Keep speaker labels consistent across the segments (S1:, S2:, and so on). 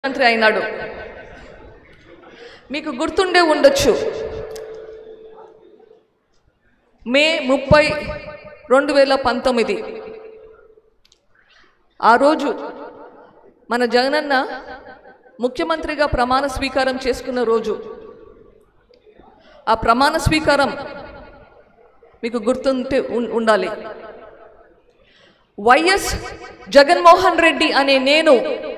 S1: మంత్రి అయినాడు మీకు గుర్తుండే ఉండొచ్చు మే ముప్పై రెండు వేల పంతొమ్మిది ఆ రోజు మన జగనన్న ముఖ్యమంత్రిగా ప్రమాణ స్వీకారం చేసుకున్న రోజు ఆ ప్రమాణ స్వీకారం మీకు గుర్తుంటే ఉం- ఉండాలి వైఎస్ జగన్మోహన్ రెడ్డి అనే నేను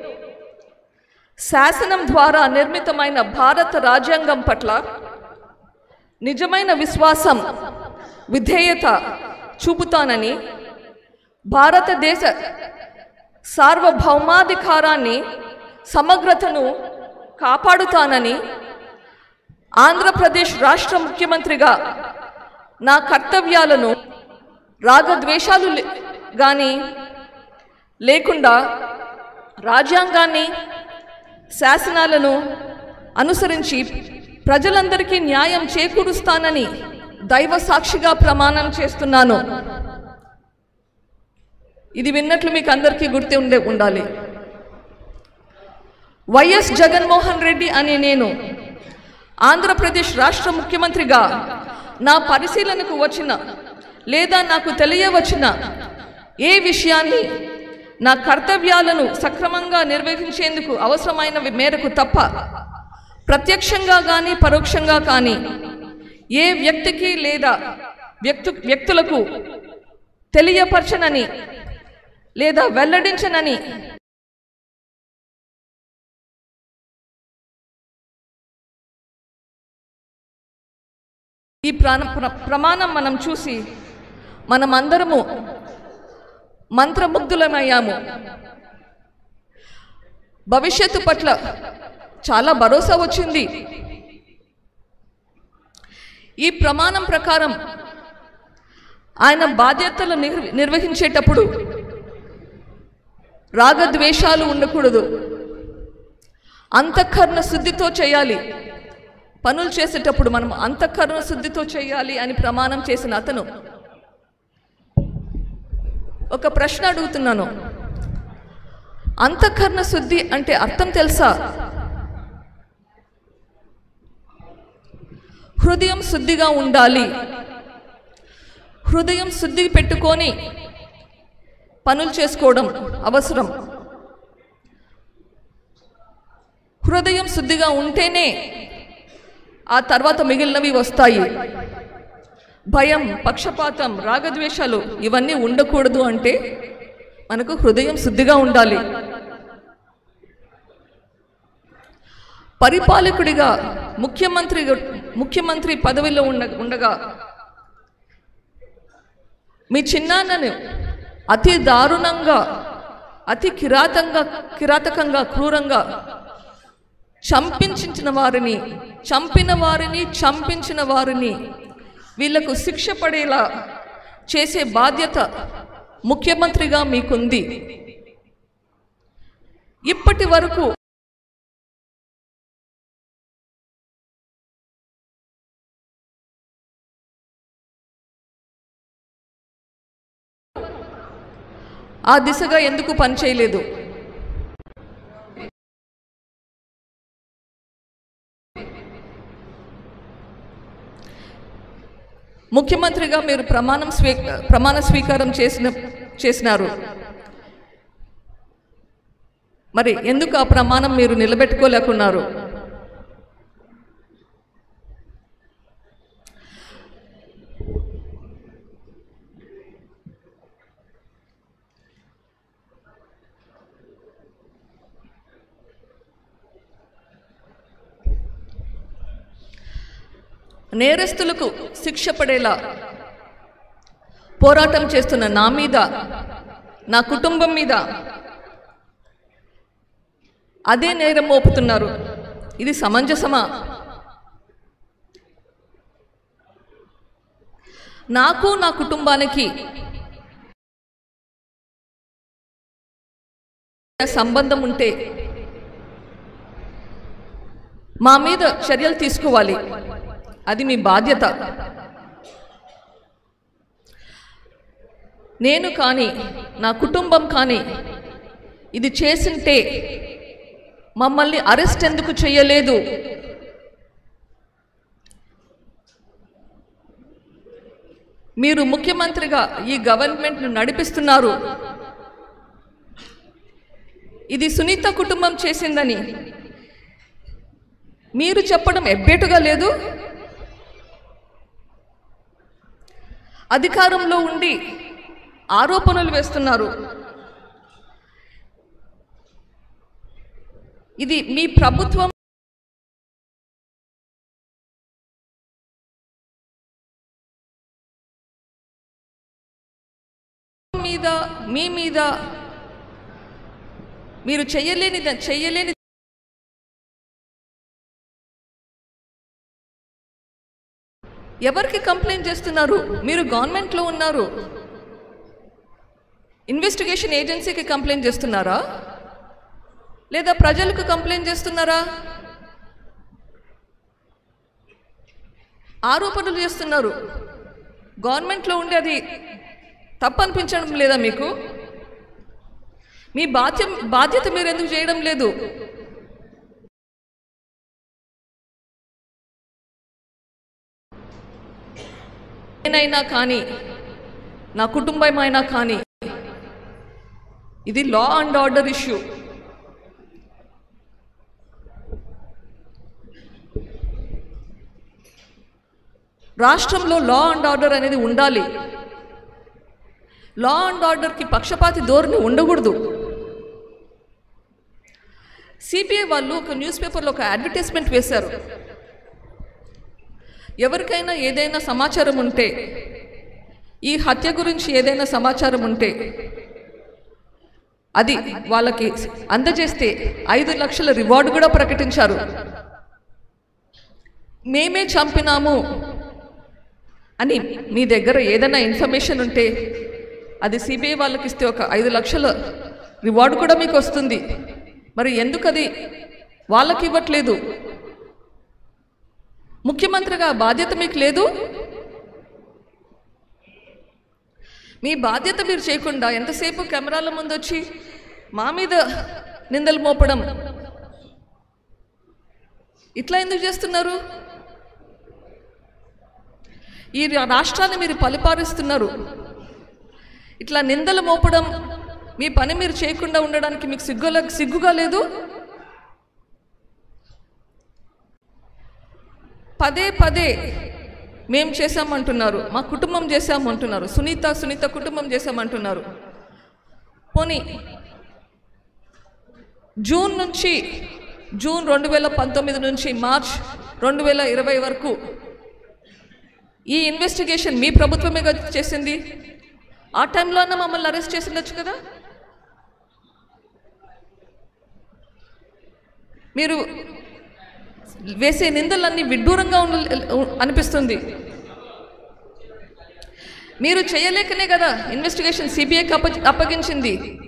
S1: శాసనం ద్వారా నిర్మితమైన భారత రాజ్యాంగం పట్ల నిజమైన విశ్వాసం విధేయత చూపుతానని భారతదేశ సార్వభౌమాధికారాన్ని సమగ్రతను కాపాడుతానని ఆంధ్రప్రదేశ్ రాష్ట్ర ముఖ్యమంత్రిగా నా కర్తవ్యాలను రాగద్వేషాలు లే- గాని లేకుండా రాజ్యాంగాన్ని శాసనాలను అనుసరించి ప్రజలందరికీ న్యాయం చేకూరుస్తానని దైవ సాక్షిగా ప్రమాణం చేస్తున్నాను ఇది విన్నట్లు మీకు అందరికీ గుర్తు ఉండే ఉండాలి వైఎస్ జగన్మోహన్ రెడ్డి అనే నేను ఆంధ్రప్రదేశ్ రాష్ట్ర ముఖ్యమంత్రిగా నా పరిశీలనకు వచ్చిన లేదా నాకు తెలియవచ్చిన ఏ విషయాన్ని నా కర్తవ్యాలను సక్రమంగా నిర్వహించేందుకు అవసరమైన మేరకు తప్ప ప్రత్యక్షంగా కానీ పరోక్షంగా కానీ ఏ వ్యక్తికి లేదా వ్యక్తు వ్యక్తులకు తెలియపరచనని లేదా వెల్లడించనని ఈ ప్రాణ ప్ర- ప్రమాణం మనం చూసి మనం అందరము మంత్రముగ్ధులమయ్యాము భవిష్యత్తు పట్ల చాలా భరోసా వచ్చింది ఈ ప్రమాణం ప్రకారం ఆయన బాధ్యతలు నిర్వ- నిర్వహించేటప్పుడు రాగద్వేషాలు ఉండకూడదు అంతఃకరణ శుద్ధితో చేయాలి పనులు చేసేటప్పుడు మనం అంతఃకరణ శుద్ధితో చేయాలి అని ప్రమాణం చేసిన అతను ఒక ప్రశ్న అడుగుతున్నాను అంతఃకరణ శుద్ధి అంటే అర్థం తెలుసా హృదయం శుద్ధిగా ఉండాలి హృదయం శుద్ధి పెట్టుకొని పనులు చేసుకోవడం అవసరం హృదయం శుద్ధిగా ఉంటేనే ఆ తర్వాత మిగిలినవి వస్తాయి భయం పక్షపాతం రాగద్వేషాలు ఇవన్నీ ఉండకూడదు అంటే మనకు హృదయం శుద్ధిగా ఉండాలి పరిపాలకుడిగా ముఖ్యమంత్రి ముఖ్యమంత్రి పదవిలో ఉండ ఉండగా మీ చిన్నాన్నను అతి దారుణంగా అతి కిరాతంగా కిరాతకంగా క్రూరంగా చంపించిన వారిని చంపిన వారిని చంపించిన వారిని వీళ్లకు శిక్ష పడేలా చేసే బాధ్యత ముఖ్యమంత్రిగా మీకుంది ఇప్పటి వరకు ఆ దిశగా ఎందుకు పనిచేయలేదు ముఖ్యమంత్రిగా మీరు ప్రమాణం స్వీ ప్రమాణ స్వీకారం చేసిన చేసినారు మరి ఎందుకు ఆ ప్రమాణం మీరు నిలబెట్టుకోలేకున్నారు నేరస్తులకు శిక్ష పడేలా పోరాటం చేస్తున్న నా మీద నా కుటుంబం మీద అదే నేరం మోపుతున్నారు ఇది సమంజసమా నాకు నా కుటుంబానికి సంబంధం ఉంటే మా మీద చర్యలు తీసుకోవాలి అది మీ బాధ్యత నేను కానీ నా కుటుంబం కానీ ఇది చేసింటే మమ్మల్ని అరెస్ట్ ఎందుకు చేయలేదు మీరు ముఖ్యమంత్రిగా ఈ గవర్నమెంట్ను నడిపిస్తున్నారు ఇది సునీత కుటుంబం చేసిందని మీరు చెప్పడం ఎబ్బేటుగా లేదు అధికారంలో ఉండి ఆరోపణలు వేస్తున్నారు ఇది మీ ప్రభుత్వం మీద మీ మీద మీరు చెయ్యలేని చెయ్యలేని ఎవరికి కంప్లైంట్ చేస్తున్నారు మీరు గవర్నమెంట్లో ఉన్నారు ఇన్వెస్టిగేషన్ ఏజెన్సీకి కంప్లైంట్ చేస్తున్నారా లేదా ప్రజలకు కంప్లైంట్ చేస్తున్నారా ఆరోపణలు చేస్తున్నారు గవర్నమెంట్లో ఉండి అది తప్పు అనిపించడం లేదా మీకు మీ బాధ్య బాధ్యత మీరు ఎందుకు చేయడం లేదు నేనైనా కానీ నా కుటుంబం అయినా కానీ ఇది లా అండ్ ఆర్డర్ ఇష్యూ రాష్ట్రంలో లా అండ్ ఆర్డర్ అనేది ఉండాలి లా అండ్ ఆర్డర్కి పక్షపాతి ధోరణి ఉండకూడదు సిబిఐ వాళ్ళు ఒక న్యూస్ పేపర్లో ఒక అడ్వర్టైజ్మెంట్ వేశారు ఎవరికైనా ఏదైనా సమాచారం ఉంటే ఈ హత్య గురించి ఏదైనా సమాచారం ఉంటే అది వాళ్ళకి అందజేస్తే ఐదు లక్షల రివార్డు కూడా ప్రకటించారు మేమే చంపినాము అని మీ దగ్గర ఏదైనా ఇన్ఫర్మేషన్ ఉంటే అది సిబిఐ వాళ్ళకి ఇస్తే ఒక ఐదు లక్షల రివార్డు కూడా మీకు వస్తుంది మరి ఎందుకు అది వాళ్ళకి ఇవ్వట్లేదు ముఖ్యమంత్రిగా ఆ బాధ్యత మీకు లేదు మీ బాధ్యత మీరు చేయకుండా ఎంతసేపు కెమెరాల ముందు వచ్చి మా మీద నిందలు మోపడం ఇట్లా ఎందుకు చేస్తున్నారు ఈ రాష్ట్రాన్ని మీరు పరిపాలిస్తున్నారు ఇట్లా నిందలు మోపడం మీ పని మీరు చేయకుండా ఉండడానికి మీకు సిగ్గుల సిగ్గుగా లేదు పదే పదే మేం చేశామంటున్నారు మా కుటుంబం చేశామంటున్నారు సునీత సునీత కుటుంబం చేశామంటున్నారు పోనీ జూన్ నుంచి జూన్ రెండు వేల పంతొమ్మిది నుంచి మార్చ్ రెండు వేల ఇరవై వరకు ఈ ఇన్వెస్టిగేషన్ మీ ప్రభుత్వమే కదా చేసింది ఆ టైంలో అన్న మమ్మల్ని అరెస్ట్ చేసి ఉండొచ్చు కదా మీరు వేసే నిందలన్నీ విడ్డూరంగా ఉండ అనిపిస్తుంది మీరు చేయలేకనే కదా ఇన్వెస్టిగేషన్ సిబిఐకి అప్ప అప్పగించింది